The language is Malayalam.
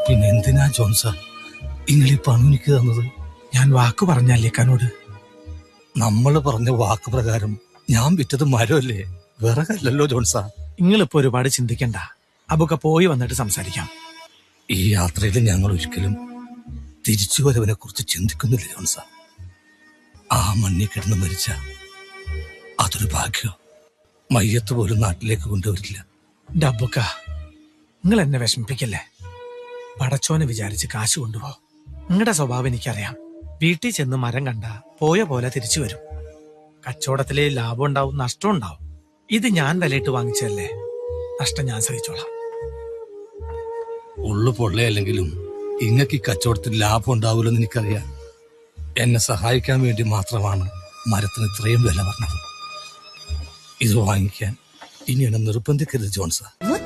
പിന്നെ എന്തിനാ ജോൺസ നിങ്ങൾ ഈ പണം എനിക്ക് തന്നത് ഞാൻ വാക്ക് പറഞ്ഞല്ലേ കനോട് നമ്മൾ പറഞ്ഞ വാക്ക് പ്രകാരം ഞാൻ വിറ്റത് മരമല്ലേ വിറകല്ലല്ലോ ജോൺസ നിങ്ങളിപ്പോ ഒരുപാട് ചിന്തിക്കണ്ട അബുക്ക പോയി വന്നിട്ട് സംസാരിക്കാം ഈ യാത്രയിൽ ഞങ്ങൾ ഒരിക്കലും തിരിച്ചു വരവിനെ കുറിച്ച് ചിന്തിക്കുന്നില്ല ജോൺസ ആ മണ്ണിൽ കിടന്ന് മരിച്ച അതൊരു ഭാഗ്യം മയ്യത്ത് പോലും നാട്ടിലേക്ക് കൊണ്ടുവരില്ല ഡബുക്ക നിങ്ങൾ എന്നെ വിഷമിപ്പിക്കല്ലേ പടച്ചോനെ വിചാരിച്ച് കാശ് കൊണ്ടുപോ നിങ്ങളുടെ സ്വഭാവം എനിക്കറിയാം വീട്ടിൽ ചെന്ന് മരം കണ്ട പോയ പോലെ തിരിച്ചു വരും കച്ചവടത്തിലെ ലാഭം ഉണ്ടാവും നഷ്ടം ഉണ്ടാവും ഇത് ഞാൻ വിലയിട്ട് വാങ്ങിച്ചതല്ലേ നഷ്ടം ഞാൻ സഹിച്ചോളാം ഉള്ളു പൊള്ളയല്ലെങ്കിലും ഇങ്ങക്ക് ഈ കച്ചവടത്തിൽ ലാഭം ഉണ്ടാവില്ലെന്ന് എനിക്കറിയാം എന്നെ സഹായിക്കാൻ വേണ്ടി മാത്രമാണ് മരത്തിന് ഇത്രയും വില പറഞ്ഞത് ഇത് വാങ്ങിക്കാൻ ഇനി എന്നെ നിർബന്ധിക്കരുത് ജോൺസ